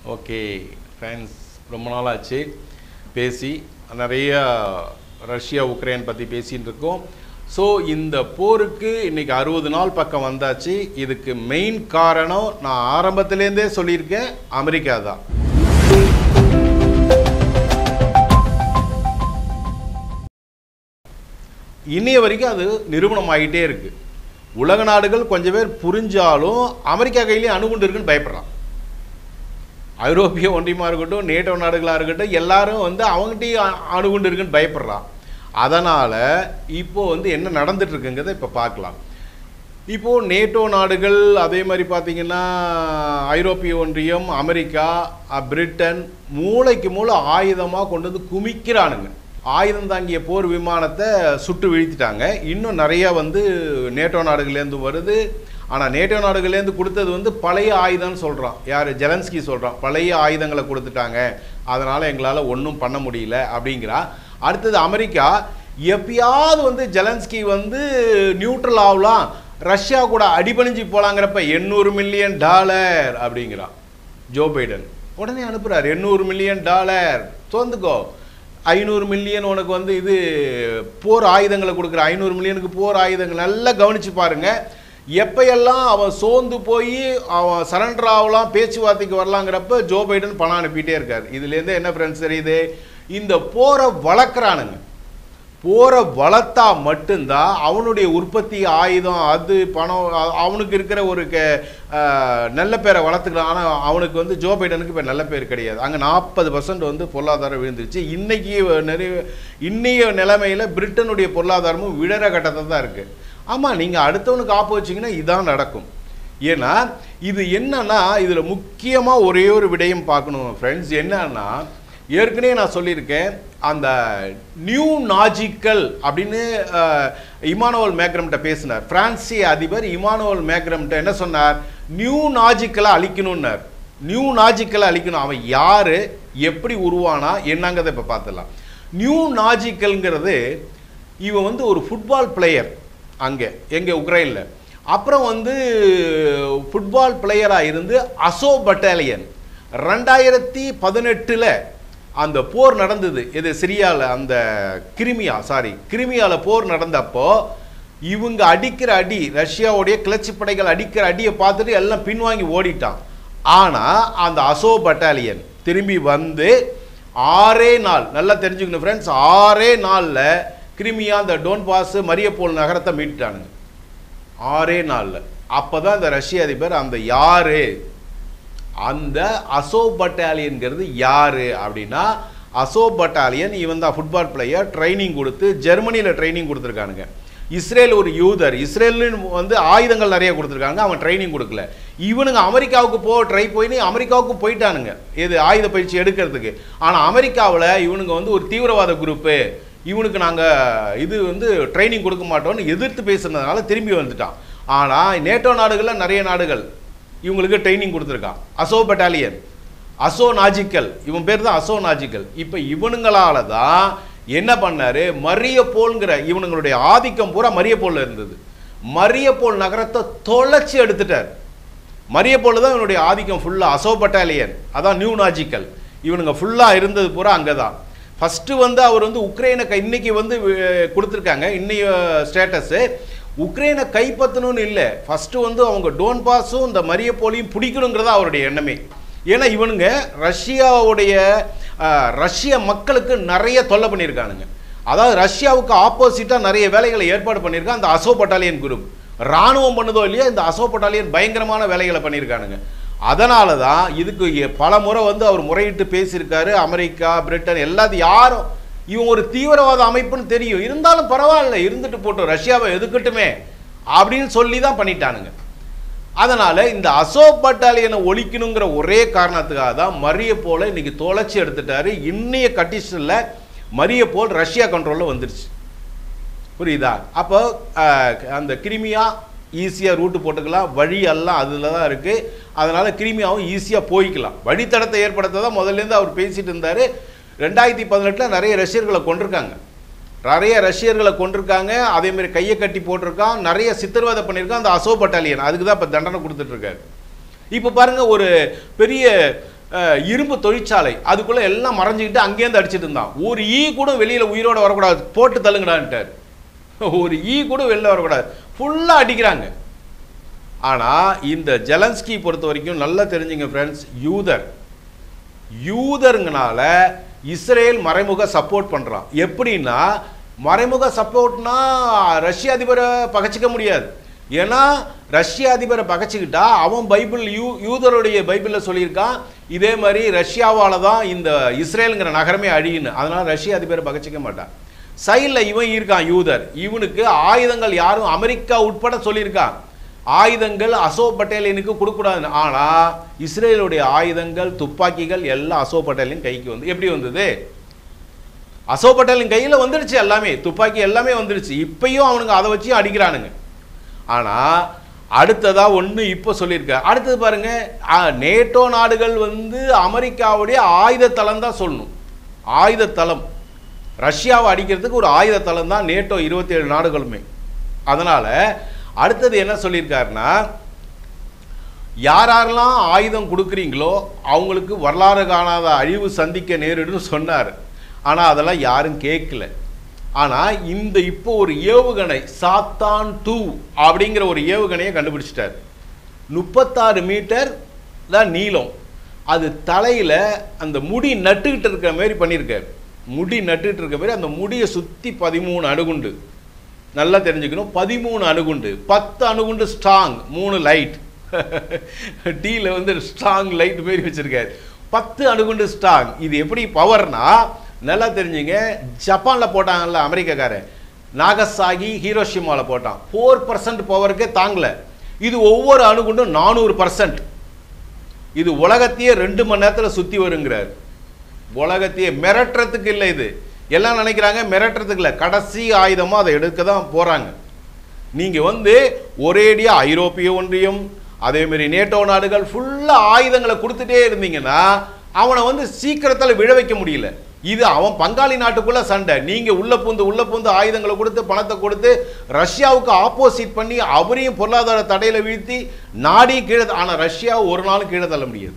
okay friends ரொம்ப நாள் ஆச்சு பேசி நிறைய ரஷ்யா உக்ரைன் பற்றி பேசின்னு இருக்கோம் ஸோ இந்த போருக்கு இன்னைக்கு அறுபது நாள் பக்கம் வந்தாச்சு இதுக்கு மெயின் காரணம் நான் ஆரம்பத்திலேருந்தே சொல்லியிருக்கேன் அமெரிக்கா தான் இன்னைய வரைக்கும் அது நிரூபணம் ஆகிட்டே இருக்கு உலக நாடுகள் கொஞ்சம் பேர் புரிஞ்சாலும் அமெரிக்கா கையிலேயே அணுகுண்டு இருக்குன்னு பயப்படுறான் ஐரோப்பிய ஒன்றியமாக இருக்கட்டும் நேட்டோ நாடுகளாக இருக்கட்டும் எல்லாரும் வந்து அவங்ககிட்டயும் அ- அணுகுண்டு இருக்குன்னு பயப்படுறான் அதனால் இப்போ வந்து என்ன நடந்துட்டு இருக்குங்கிறத இப்போ பார்க்கலாம் இப்போ நேட்டோ நாடுகள் அதே மாதிரி பார்த்தீங்கன்னா ஐரோப்பிய ஒன்றியம் அமெரிக்கா அ, பிரிட்டன் மூளைக்கு மூளை ஆயுதமாக கொண்டு வந்து குமிக்கிறானுங்க ஆயுதம் தாங்கிய போர் விமானத்தை சுட்டு வீழ்த்திட்டாங்க இன்னும் நிறைய வந்து நேட்டோ நாடுகள்லேருந்து வருது ஆனால் நேட்டோ நாடுகள்லேருந்து கொடுத்தது வந்து பழைய ஆயுதம்னு சொல்கிறான் யார் ஜெலன்ஸ்கி சொல்கிறான் பழைய ஆயுதங்களை கொடுத்துட்டாங்க அதனால் எங்களால் ஒன்றும் பண்ண முடியல அப்படிங்கிறா அடுத்தது அமெரிக்கா எப்பயாவது வந்து ஜெலன்ஸ்கி வந்து நியூட்ரல் ஆகலாம் ரஷ்யா கூட அடிபணிஞ்சு போலாங்கிறப்ப எண்ணூறு மில்லியன் டாலர் அப்படிங்கிறான் ஜோ பைடன் உடனே அனுப்புறாரு எண்ணூறு மில்லியன் டாலர் தோந்துக்கோ ஐநூறு மில்லியன் உனக்கு வந்து இது போர் ஆயுதங்களை கொடுக்குற ஐநூறு மில்லியனுக்கு போர் ஆயுதங்கள் நல்லா கவனிச்சு பாருங்க எப்பயெல்லாம் அவன் சோர்ந்து போய் அவன் சரண்டர் ஆகலாம் பேச்சுவார்த்தைக்கு வரலாங்கிறப்ப ஜோ பைடன் பணம் அனுப்பிட்டே இருக்காரு இதுலேருந்து என்ன ஃப்ரெண்ட்ஸ் தெரியுது இந்த போரை வளர்க்குறானுங்க போரை வளர்த்தா மட்டும்தான் அவனுடைய உற்பத்தி ஆயுதம் அது பணம் அ- அவனுக்கு இருக்கிற ஒரு க அஹ், நல்ல பேரை வளர்த்துக்கலாம் ஆனால் அவனுக்கு வந்து ஜோ பைடனுக்கு இப்போ நல்ல பேர் கிடையாது அங்கே நாற்பது பர்சன்ட் வந்து பொருளாதாரம் விழுந்துருச்சு இன்னைக்கு நிறைய இன்னைய நிலைமையில் பிரிட்டனுடைய பொருளாதாரமும் விழற கட்டத்தில் தான் இருக்குது ஆமாம் நீங்கள் அடுத்தவனுக்கு ஆப்பு வச்சிங்கன்னா இதான் நடக்கும் ஏன்னா இது என்னன்னா இதில் முக்கியமாக ஒரே ஒரு விடயம் பார்க்கணும் ஃப்ரெண்ட்ஸ் என்னன்னா ஏற்கனவே நான் சொல்லியிருக்கேன் அந்த நியூ நாஜிக்கல் அப்படின்னு அஹ், இமானுவல் மேக்ரம்கிட்ட பேசினார் பிரான்சிய அதிபர் இமானுவல் மேக்ரம்கிட்ட என்ன சொன்னார் நியூ நாஜிக்கலை அழிக்கணும்னார் நியூ நாஜிக்கலை அழிக்கணும் அவன் யாரு எப்படி உருவானா என்னங்கிறத இப்போ பார்த்துடலாம் நியூ நாஜிக்கல்ங்கிறது இவன் வந்து ஒரு ஃபுட்பால் பிளேயர் அங்கே எங்கே உக்ரைனில் அப்புறம் வந்து ஃபுட்பால் பிளேயராக இருந்து அசோ பட்டாலியன் ரெண்டாயிரத்தி பதினெட்டில் அந்த போர் நடந்தது இது சிரியாவில் அந்த கிரிமியா சாரி கிரிமியாவில் போர் நடந்தப்போ இவங்க அடிக்கிற அடி ரஷ்யாவுடைய கிளர்ச்சி படைகள் அடிக்கிற அடியை பார்த்துட்டு எல்லாம் பின்வாங்கி ஓடிட்டான் ஆனால் அந்த அசோ பட்டாலியன் திரும்பி வந்து ஆறே நாள் நல்லா தெரிஞ்சுக்கணும் ஃப்ரெண்ட்ஸ் ஆறே நாளில் கிரிமியா அந்த டோன்பாஸ் மரியப்போல் நகரத்தை மீட்டுட்டானுங்க ஆறே நாளில் அப்போ தான் இந்த ரஷ்ய அதிபர் அந்த யாரு அந்த அசோ பட்டாலியன்கிறது யாரு அப்படின்னா அசோ பட்டாலியன் இவன் தான் ஃபுட்பால் பிளேயர் ட்ரைனிங் கொடுத்து ஜெர்மனியில் ட்ரைனிங் கொடுத்துருக்கானுங்க இஸ்ரேல் ஒரு யூதர் இஸ்ரேலுன்னு வந்து ஆயுதங்கள் நிறைய கொடுத்துருக்காங்க அவன் ட்ரைனிங் கொடுக்கல இவனுங்க அமெரிக்காவுக்கு போ ட்ரை போய் அமெரிக்காவுக்கு போயிட்டானுங்க இது ஆயுத பயிற்சி எடுக்கிறதுக்கு ஆனால் அமெரிக்காவில் இவனுங்க வந்து ஒரு தீவிரவாத குரூப்பு இவனுக்கு நாங்கள் இது வந்து ட்ரைனிங் கொடுக்க மாட்டோம்னு எதிர்த்து பேசுனதுனால திரும்பி வந்துட்டான் ஆனால் நேட்டோ நாடுகளில் நிறைய நாடுகள் இவங்களுக்கு ட்ரைனிங் கொடுத்துருக்கான் அசோ பட்டாலியன் அசோ நாஜிக்கல் இவன் பேர் தான் அசோ நாஜிக்கல் இப்போ இவனுங்களால தான் என்ன பண்ணாரு மரியப்போல்ங்கிற இவனுங்களுடைய ஆதிக்கம் பூரா மரியப்போல்ல இருந்தது மரியப்போல் நகரத்தை தொலைச்சி எடுத்துட்டார் மரியப்போல் தான் இவனுடைய ஆதிக்கம் ஃபுல்லாக அசோ பட்டாலியன் அதான் நியூ நாஜிக்கல் இவனுங்க ஃபுல்லாக இருந்தது பூரா அங்கே தான் ஃபஸ்ட்டு வந்து அவர் வந்து உக்ரைனை கை இன்னைக்கு வந்து அஹ், கொடுத்துருக்காங்க இன்னைய ஸ்டேட்டஸு உக்ரைனை கைப்பற்றணும்னு இல்லை ஃபஸ்ட்டு வந்து அவங்க டோன்பாஸும் இந்த மரியப்போலையும் பிடிக்கணுங்கிறதா அவருடைய எண்ணமே ஏன்னா இவனுங்க ரஷ்யாவுடைய அஹ், ரஷ்ய மக்களுக்கு நிறைய தொல்லை பண்ணியிருக்கானுங்க அதாவது ரஷ்யாவுக்கு ஆப்போசிட்டாக நிறைய வேலைகளை ஏற்பாடு பண்ணியிருக்கான் அந்த அசோ பட்டாலியன் குரூப் ராணுவம் பண்ணுதோ இல்லையோ இந்த அசோ பட்டாலியன் பயங்கரமான வேலைகளை பண்ணியிருக்கானுங்க அதனால தான் இதுக்கு எ- பல முறை வந்து அவர் முறையிட்டு பேசியிருக்காரு அமெரிக்கா பிரிட்டன் எல்லாத்தையும் யாரும் இவன் ஒரு தீவிரவாத அமைப்புன்னு தெரியும் இருந்தாலும் பரவாயில்ல இருந்துட்டு போட்டோம் ரஷ்யாவை எதுக்கட்டுமே அப்படின்னு சொல்லி தான் பண்ணிட்டானுங்க அதனால இந்த அசோக் பட்டாலியனை ஒழிக்கணுங்கிற ஒரே காரணத்துக்காக தான் மரிய போல இன்னைக்கு தொலைச்சி எடுத்துட்டாரு இன்னைய கண்டிஷனில் மரிய போல் ரஷ்யா கண்ட்ரோலில் வந்துருச்சு புரியுதா அப்போ அஹ், அந்த கிரிமியா ஈஸியாக ரூட்டு போட்டுக்கலாம் வழி எல்லாம் அதில் தான் இருக்குது அதனால் கிரிமியாவும் ஈஸியாக போய்க்கலாம் வழித்தடத்தை ஏற்படுத்த தான் முதல்லேருந்து அவர் பேசிட்டு இருந்தார் ரெண்டாயிரத்தி பதினெட்டில் நிறைய ரஷ்யர்களை கொண்டிருக்காங்க நிறைய ரஷ்யர்களை கொண்டிருக்காங்க அதே மாதிரி கையை கட்டி போட்டிருக்கான் நிறைய சித்திரவதை பண்ணியிருக்கான் அந்த அசோ பட்டாலியன் அதுக்கு தான் இப்போ தண்டனை கொடுத்துட்ருக்காரு இப்போ பாருங்க ஒரு பெரிய அஹ், இரும்பு தொழிற்சாலை அதுக்குள்ள எல்லாம் மறைஞ்சிக்கிட்டு அங்கேருந்து அடிச்சிட்டு இருந்தான் ஒரு ஈ கூட வெளியில உயிரோட வரக்கூடாது போட்டு தள்ளுங்கடான்ட்டார் ஒரு ஈ கூட வெளில வரக்கூடாது ஃபுல்லா அடிக்கிறாங்க ஆனா இந்த ஜெலன்ஸ்கி பொறுத்த வரைக்கும் நல்லா தெரிஞ்சுங்க ஃப்ரெண்ட்ஸ் யூதர் யூதருங்கனால இஸ்ரேல் மறைமுக சப்போர்ட் பண்றான் எப்படின்னா மறைமுக சப்போர்ட்னா ரஷ்ய அதிபரை பகச்சிக்க முடியாது ஏன்னா ரஷ்ய அதிபரை பகச்சிக்கிட்டா அவன் பைபிள் யூ யூதருடைய பைபிளில் சொல்லியிருக்கான் இதே மாதிரி ரஷ்யாவால தான் இந்த இஸ்ரேலுங்கிற நகரமே அழியுன்னு அதனால ரஷ்ய அதிபரை பகச்சிக்க மாட்டான் சைடில் இவன் இருக்கான் யூதர் இவனுக்கு ஆயுதங்கள் யாரும் அமெரிக்கா உட்பட சொல்லியிருக்கான் ஆயுதங்கள் அசோக் பட்டேலினுக்கு கொடுக்கூடாதுன்னு ஆனால் இஸ்ரேலுடைய ஆயுதங்கள் துப்பாக்கிகள் எல்லாம் அசோக் பட்டேலின் கைக்கு வந்து எப்படி வந்தது அசோக் பட்டேலின் கையில் வந்துடுச்சு எல்லாமே துப்பாக்கி எல்லாமே வந்துடுச்சு இப்பயும் அவனுங்க அதை வச்சு அடிக்கிறானுங்க ஆனால் அடுத்ததா ஒன்று இப்போ சொல்லியிருக்க அடுத்தது பாருங்க ஆ, நேட்டோ நாடுகள் வந்து அமெரிக்காவுடைய ஆயுத தளம் தான் சொல்லணும் ஆயுத தளம் ரஷ்யாவை அடிக்கிறதுக்கு ஒரு ஆயுத தளம் தான் நேட்டோ இருபத்தி ஏழு நாடுகளுமே அதனால அடுத்தது என்ன சொல்லியிருக்காருன்னா யார் யாரெல்லாம் ஆயுதம் கொடுக்குறீங்களோ அவங்களுக்கு வரலாறு காணாத அழிவு சந்திக்க நேரிடுன்னு சொன்னார் ஆனால் அதெல்லாம் யாரும் கேட்கல ஆனால் இந்த இப்போ ஒரு ஏவுகணை சாத்தான் டூ அப்படிங்கிற ஒரு ஏவுகணையை கண்டுபிடிச்சிட்டார் முப்பத்தாறு மீட்டர் தான் நீளம் அது தலையில் அந்த முடி நட்டுக்கிட்டு இருக்கிற மாதிரி பண்ணியிருக்காரு முடி நட்டுக்கிட்டு இருக்க மாதிரி அந்த முடியை சுற்றி பதிமூணு அணுகுண்டு நல்லா தெரிஞ்சுக்கணும் பதிமூணு அணுகுண்டு பத்து அணுகுண்டு ஸ்ட்ராங் மூணு லைட் டீல வந்து ஸ்ட்ராங் லைட் மாரி வச்சிருக்காரு பத்து அணுகுண்டு ஸ்ட்ராங் இது எப்படி பவர்னா நல்லா தெரிஞ்சுங்க ஜப்பானில் போட்டாங்கல்ல அமெரிக்காக்காரன் நாகசாகி ஹீரோஷிமால போட்டான் ஃபோர் பர்சன்ட் பவருக்கே தாங்கல இது ஒவ்வொரு அணுகுண்டும் நானூறு பர்சன்ட் இது உலகத்தையே ரெண்டு மணி நேரத்தில் சுற்றி வருங்கிறார் உலகத்தையே மிரட்டுறதுக்கு இல்லை இது எல்லாம் நினைக்கிறாங்க மிரட்டுறதுக்கு இல்லை கடைசி ஆயுதமாக அதை எடுக்க தான் போகிறாங்க நீங்கள் வந்து ஒரேடியாக ஐரோப்பிய ஒன்றியம் அதேமாரி நேட்டோ நாடுகள் ஃபுல்லாக ஆயுதங்களை கொடுத்துட்டே இருந்தீங்கன்னா அவனை வந்து சீக்கிரத்தில் விழ வைக்க முடியல இது அவன் பங்காளி நாட்டுக்குள்ள சண்டை நீங்க உள்ள பூந்து உள்ள பூந்து ஆயுதங்களை கொடுத்து பணத்தை கொடுத்து ரஷ்யாவுக்கு ஆப்போசிட் பண்ணி அவரையும் பொருளாதார தடையில வீழ்த்தி நாடியும் கீழே ஆனா ரஷ்யா ஒரு நாளும் கீழே தள்ள முடியாது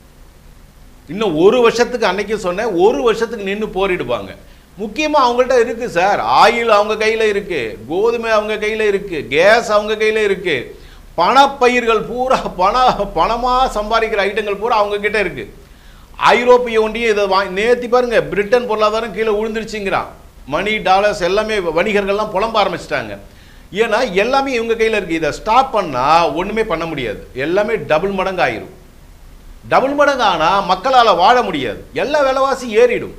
இன்னும் ஒரு வருஷத்துக்கு அன்னைக்கு சொன்னேன் ஒரு வருஷத்துக்கு நின்று போரிடுவாங்க முக்கியமா அவங்கள்ட்ட இருக்கு சார் ஆயில் அவங்க கையில இருக்கு கோதுமை அவங்க கையில இருக்கு கேஸ் அவங்க கையில இருக்கு பணப்பயிர்கள் பூரா பண பணமா சம்பாதிக்கிற ஐட்டங்கள் பூரா அவங்க கிட்ட இருக்கு ஐரோப்பிய ஒன்றியம் இதை வா நேத்தி பாருங்க பிரிட்டன் பொருளாதாரம் கீழே விழுந்துருச்சுங்கிறான் மணி டாலர்ஸ் எல்லாமே வணிகர்கள்லாம் புலம்ப ஆரம்பிச்சிட்டாங்க ஏன்னா எல்லாமே இவங்க கையில் இருக்கு இதை ஸ்டாப் பண்ணா ஒண்ணுமே பண்ண முடியாது எல்லாமே டபுள் மடங்கு ஆயிரும் டபுள் மடங்கு ஆனா மக்களால வாழ முடியாது எல்லா விலைவாசி ஏறிடும்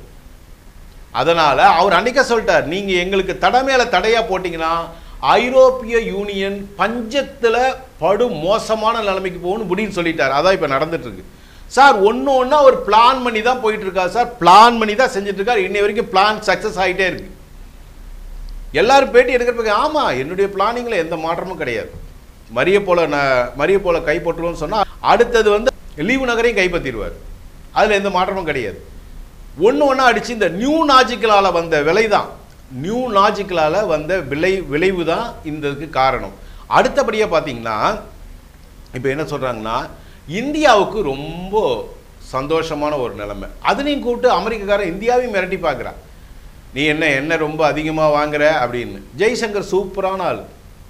அதனால அவர் அன்னைக்கே சொல்லிட்டார் நீங்க எங்களுக்கு தடை மேல தடையா போட்டீங்கன்னா ஐரோப்பிய யூனியன் பஞ்சத்துல படு மோசமான நிலைமைக்கு போகணும் முடின்னு சொல்லிட்டார் அதான் இப்ப நடந்துட்டு இருக்கு சார் ஒன்று ஒன்றா ஒரு பிளான் பண்ணி தான் போயிட்டு இருக்காரு சார் பிளான் பண்ணி தான் செஞ்சுட்டு இருக்காரு இன்னை வரைக்கும் பிளான் சக்ஸஸ் ஆகிட்டே இருக்கு எல்லாரும் பேட்டி எடுக்கிறப்ப ஆமா என்னுடைய பிளானிங்ல எந்த மாற்றமும் கிடையாது மரிய போல நான் மரிய போல கைப்பற்றுவோம்னு சொன்னா அடுத்தது வந்து லீவு நகரையும் கைப்பற்றிடுவார் அதுல எந்த மாற்றமும் கிடையாது ஒன்று ஒன்றா அடிச்சு இந்த நியூ நாஜிக்கலால வந்த விலை தான் நியூ நாஜிக்கலால வந்த விளை விளைவு தான் இந்த இதுக்கு காரணம் அடுத்தபடியா பார்த்தீங்கன்னா இப்போ என்ன சொல்றாங்கன்னா இந்தியாவுக்கு ரொம்ப சந்தோஷமான ஒரு நிலைமை அதுலேயும் கூப்பிட்டு அமெரிக்காக்காரன் இந்தியாவையும் மிரட்டி பார்க்குறான் நீ என்ன என்ன ரொம்ப அதிகமாக வாங்குற அப்படின்னு ஜெய்சங்கர் சூப்பரான ஆள்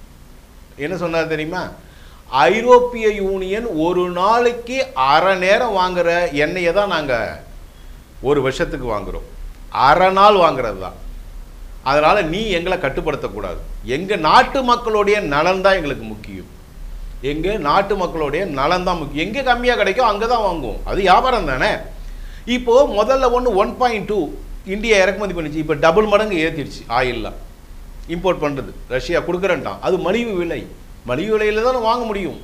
என்ன சொன்னார் தெரியுமா ஐரோப்பிய யூனியன் ஒரு நாளைக்கு அரை நேரம் வாங்குற எண்ணெயை தான் நாங்கள் ஒரு வருஷத்துக்கு வாங்குறோம் அரை நாள் வாங்குறது தான் அதனால நீ எங்களை கட்டுப்படுத்தக்கூடாது எங்க நாட்டு மக்களுடைய நலன் தான் எங்களுக்கு முக்கியம் எங்க நாட்டு மக்களுடைய நலன் தான் முக்கியம் எங்க கம்மியா கிடைக்கும் அங்கே தான் வாங்குவோம் அது வியாபாரம் தானே இப்போ முதல்ல ஒன்று ஒன் பாயிண்ட் டூ இந்தியா இறக்குமதி பண்ணிச்சு இப்போ டபுள் மடங்கு ஏற்றிடுச்சு ஆயில்லாம் இம்போர்ட் பண்ணுறது ரஷ்யா கொடுக்குறேன்ட்டான் அது மலிவு விலை மலிவு விலையில தான் வாங்க முடியும்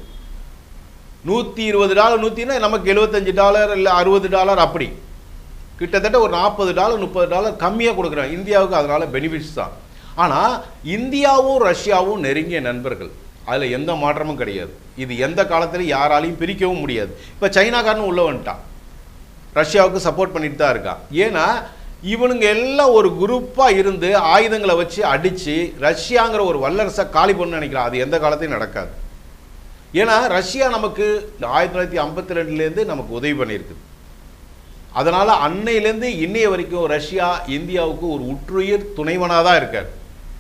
நூற்றி இருபது டாலர் நூற்றினா நமக்கு எழுபத்தஞ்சு டாலர் இல்லை அறுபது டாலர் அப்படி கிட்டத்தட்ட ஒரு நாற்பது டாலர் முப்பது டாலர் கம்மியாக கொடுக்குறாங்க இந்தியாவுக்கு அதனால பெனிஃபிட்ஸ் தான் ஆனால் இந்தியாவும் ரஷ்யாவும் நெருங்கிய நண்பர்கள் அதில் எந்த மாற்றமும் கிடையாது இது எந்த காலத்திலையும் யாராலையும் பிரிக்கவும் முடியாது இப்போ சைனாக்காரன் உள்ள வந்துட்டான் ரஷ்யாவுக்கு சப்போர்ட் பண்ணிட்டு தான் இருக்கான் ஏன்னா இவனுங்க எல்லாம் ஒரு குரூப்பாக இருந்து ஆயுதங்களை வச்சு அடித்து ரஷ்யாங்கிற ஒரு வல்லரசை காலி பண்ண நினைக்கிறான் அது எந்த காலத்தையும் நடக்காது ஏன்னா ரஷ்யா நமக்கு இந்த ஆயிரத்தி தொள்ளாயிரத்தி ஐம்பத்தி ரெண்டுலேருந்து நமக்கு உதவி பண்ணியிருக்குது அதனால் அன்னையிலேருந்து இன்னைய வரைக்கும் ரஷ்யா இந்தியாவுக்கு ஒரு உற்றுயிர் துணைவனாக தான் இருக்கார்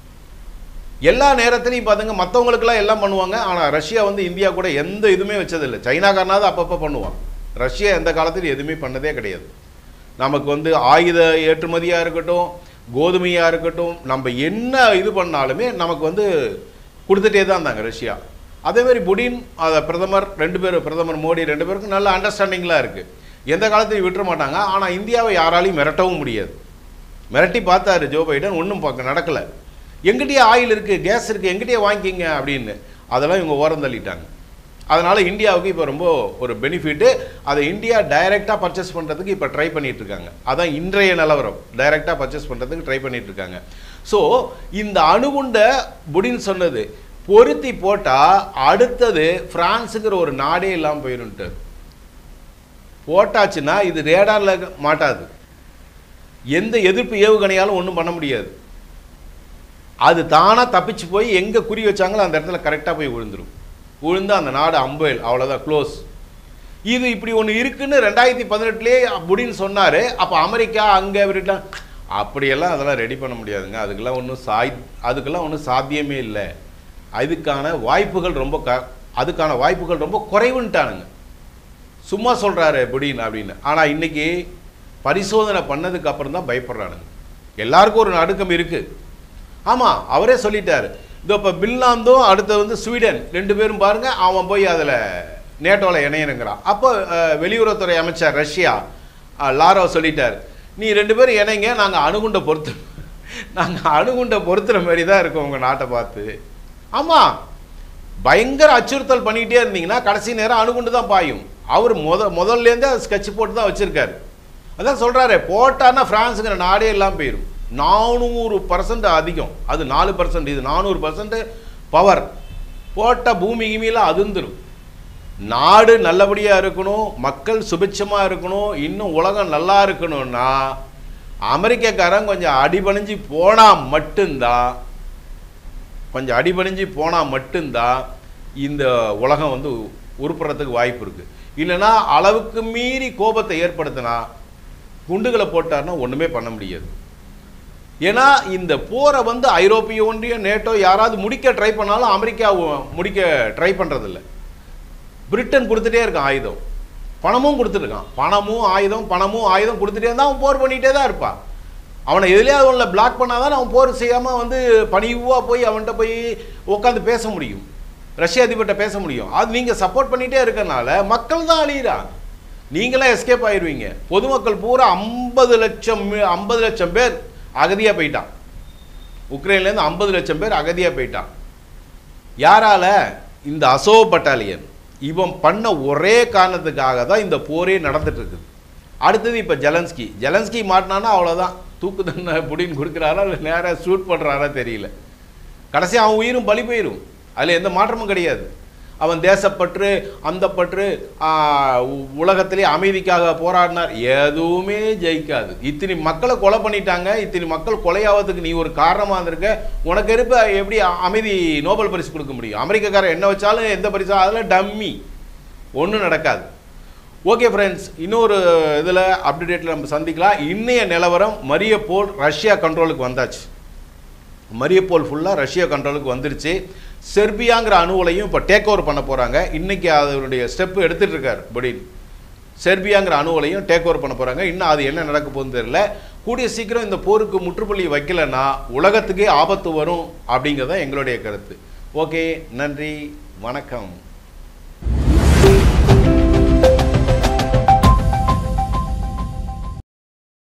எல்லா நேரத்துலையும் பார்த்துங்க மற்றவங்களுக்கெல்லாம் எல்லாம் பண்ணுவாங்க ஆனால் ரஷ்யா வந்து இந்தியா கூட எந்த இதுவுமே வச்சதில்லை சைனாக்காரனாவது அப்பப்போ பண்ணுவான் ரஷ்யா எந்த காலத்திலும் எதுவுமே பண்ணதே கிடையாது நமக்கு வந்து ஆயுத ஏற்றுமதியாக இருக்கட்டும் கோதுமையாக இருக்கட்டும் நம்ம என்ன இது பண்ணாலுமே நமக்கு வந்து கொடுத்துட்டே தான் இருந்தாங்க ரஷ்யா அதே மாதிரி புடின் அதை பிரதமர் ரெண்டு பேரும் பிரதமர் மோடி ரெண்டு பேருக்கும் நல்ல அண்டர்ஸ்டாண்டிங்லாம் இருக்குது எந்த காலத்தையும் விட்டுற மாட்டாங்க ஆனால் இந்தியாவை யாராலையும் மிரட்டவும் முடியாது மிரட்டி பார்த்தாரு ஜோ பைடன் ஒன்றும் பார்க்க நடக்கலை எங்கிட்டயே ஆயில் இருக்குது கேஸ் இருக்குது எங்கிட்டயே வாங்கிக்கிங்க அப்படின்னு அதெல்லாம் இவங்க ஓரம் தள்ளிட்டாங்க அதனால் இந்தியாவுக்கு இப்போ ரொம்ப ஒரு பெனிஃபிட்டு அதை இந்தியா டைரெக்டாக பர்ச்சேஸ் பண்ணுறதுக்கு இப்போ ட்ரை பண்ணிட்டு இருக்காங்க அதான் இன்றைய நிலவரம் டைரெக்டாக பர்ச்சேஸ் பண்ணுறதுக்கு ட்ரை பண்ணிட்டு இருக்காங்க ஸோ இந்த அணுகுண்ட புடின் சொன்னது பொருத்தி போட்டால் அடுத்தது பிரான்ஸுங்கிற ஒரு நாடே இல்லாமல் போயிருன்ட்டு போட்டாச்சுன்னா இது ரேடாரில் மாட்டாது எந்த எதிர்ப்பு ஏவுகணையாலும் ஒன்றும் பண்ண முடியாது அது தானாக தப்பிச்சு போய் எங்கே குறி வச்சாங்களோ அந்த இடத்துல கரெக்டாக போய் விழுந்துரும் விழுந்து அந்த நாடு அம்பேல் அவ்வளோதான் க்ளோஸ் இது இப்படி ஒன்று இருக்குன்னு ரெண்டாயிரத்தி பதினெட்டுலேயே அப்படின்னு சொன்னார் அப்போ அமெரிக்கா அங்கே விட்டுலாம் அப்படியெல்லாம் அதெல்லாம் ரெடி பண்ண முடியாதுங்க அதுக்கெல்லாம் ஒன்றும் சாய் அதுக்கெல்லாம் ஒன்றும் சாத்தியமே இல்லை அதுக்கான வாய்ப்புகள் ரொம்ப க அதுக்கான வாய்ப்புகள் ரொம்ப குறைவுன்ட்டானுங்க சும்மா சொல்கிறாரு புடின் அப்படின்னு ஆனால் இன்னைக்கு பரிசோதனை பண்ணதுக்கு அப்புறம் தான் பயப்படுறானுங்க எல்லாருக்கும் ஒரு நடுக்கம் இருக்குது ஆமாம் அவரே சொல்லிட்டாரு இதோ இப்போ பின்லாந்தும் அடுத்து வந்து ஸ்வீடன் ரெண்டு பேரும் பாருங்க அவன் போய் அதில் நேட்டோவில் இணையணுங்கிறான் அப்போ அஹ், வெளியுறவுத்துறை அமைச்சர் ரஷ்யா அஹ், லாரோ சொல்லிட்டார் நீ ரெண்டு பேரும் இணைங்க நாங்கள் அணுகுண்டை பொறுத்து நாங்கள் அணுகுண்டை பொறுத்துற மாதிரி தான் இருக்கோம் உங்கள் நாட்டை பார்த்து ஆமாம் பயங்கர அச்சுறுத்தல் பண்ணிக்கிட்டே இருந்தீங்கன்னா கடைசி நேரம் அணுகுண்டு தான் பாயும் அவர் முத முதல்லேருந்தே அது ஸ்கெட்ச் போட்டு தான் வச்சுருக்காரு அதான் சொல்கிறாரு போட்டான்னா ஃப்ரான்ஸுங்கிற நாடே எல்லாம் போயிடும் நானூறு பர்சன்ட் அதிகம் அது நாலு பர்சன்ட் இது நானூறு பர்சன்ட் பவர் போட்ட பூமி கிமியில் அதிர்ந்துடும் நாடு நல்லபடியாக இருக்கணும் மக்கள் சுபிட்சமாக இருக்கணும் இன்னும் உலகம் நல்லா இருக்கணும்னா அமெரிக்கக்காரன் கொஞ்சம் அடிபணிஞ்சு போனால் மட்டும்தான் கொஞ்சம் அடிபணிஞ்சு போனால் மட்டும்தான் இந்த உலகம் வந்து உருப்படுறதுக்கு வாய்ப்பு இருக்குது இல்லைன்னா அளவுக்கு மீறி கோபத்தை ஏற்படுத்தினா குண்டுகளை போட்டார்னா ஒன்றுமே பண்ண முடியாது ஏன்னா இந்த போரை வந்து ஐரோப்பிய ஒன்றியம் நேட்டோ யாராவது முடிக்க ட்ரை பண்ணாலும் அமெரிக்கா ஒ- முடிக்க ட்ரை பண்ணுறதில்ல பிரிட்டன் கொடுத்துட்டே இருக்கான் ஆயுதம் பணமும் கொடுத்துருக்கான் பணமும் ஆயுதம் பணமும் ஆயுதம் கொடுத்துட்டே இருந்தால் அவன் போர் பண்ணிகிட்டே தான் இருப்பான் அவனை எதுலையாவது ஒன்றில் பிளாக் பண்ணாதான் அவன் போர் செய்யாமல் வந்து பணிவாக போய் அவன்கிட்ட போய் உட்காந்து பேச முடியும் ரஷ்ய அதிபர்கிட்ட பேச முடியும் அது நீங்கள் சப்போர்ட் பண்ணிகிட்டே இருக்கறனால மக்கள் தான் அழியிறாங்க நீங்களாம் எஸ்கேப் ஆயிடுவீங்க பொதுமக்கள் பூரா ஐம்பது லட்சம் ஐம்பது லட்சம் பேர் அகதியாக போயிட்டான் உக்ரைன்லேருந்து ஐம்பது லட்சம் பேர் அகதியாக போயிட்டான் யாரால இந்த அசோ பட்டாலியன் இவன் பண்ண ஒரே காரணத்துக்காக தான் இந்த போரே நடந்துட்டு இருக்குது அடுத்தது இப்போ ஜெலன்ஸ்கி ஜெலன்ஸ்கி மாட்டினானா அவ்வளோதான் தூக்கு தண்டனை புடின்னு கொடுக்குறாரா இல்லை நேராக ஷூட் பண்ணுறாரா தெரியல கடைசி அவன் உயிரும் பலி போயிடும் அதில் எந்த மாற்றமும் கிடையாது அவன் தேசப்பற்று அந்த பற்று ஆ, உ- உலகத்திலே அமைதிக்காக போராடினார் எதுவுமே ஜெயிக்காது இத்தனை மக்களை கொலை பண்ணிட்டாங்க இத்தனை மக்கள் கொலையாவதுக்கு நீ ஒரு காரணமாக இருந்திருக்க உனக்கு இருப்ப எப்படி அ- அமைதி நோபல் பரிசு கொடுக்க முடியும் அமெரிக்காக்காரன் என்ன வச்சாலும் எந்த பரிசா அதில் டம்மி ஒன்றும் நடக்காது ஓகே ஃப்ரெண்ட்ஸ் இன்னொரு இதில் அப்டேட்டில் நம்ம சந்திக்கலாம் இன்னைய நிலவரம் மரியப்போல் ரஷ்யா கண்ட்ரோலுக்கு வந்தாச்சு மரியப்போல் ஃபுல்லாக ரஷ்யா கண்ட்ரோலுக்கு வந்துருச்சு செர்பியாங்கிற அணுவலையும் இப்போ டேக் ஓவர் பண்ண போகிறாங்க இன்னைக்கு அதனுடைய ஸ்டெப் எடுத்துட்டு இருக்கார் புடின் செர்பியாங்கிற அணுவலையும் டேக் ஓவர் பண்ண போகிறாங்க இன்னும் அது என்ன நடக்க போகுதுன்னு தெரியல கூடிய சீக்கிரம் இந்த போருக்கு முற்றுப்புள்ளி வைக்கலைன்னா உலகத்துக்கே ஆபத்து வரும் அப்படிங்கிறது தான் எங்களுடைய கருத்து ஓகே நன்றி வணக்கம்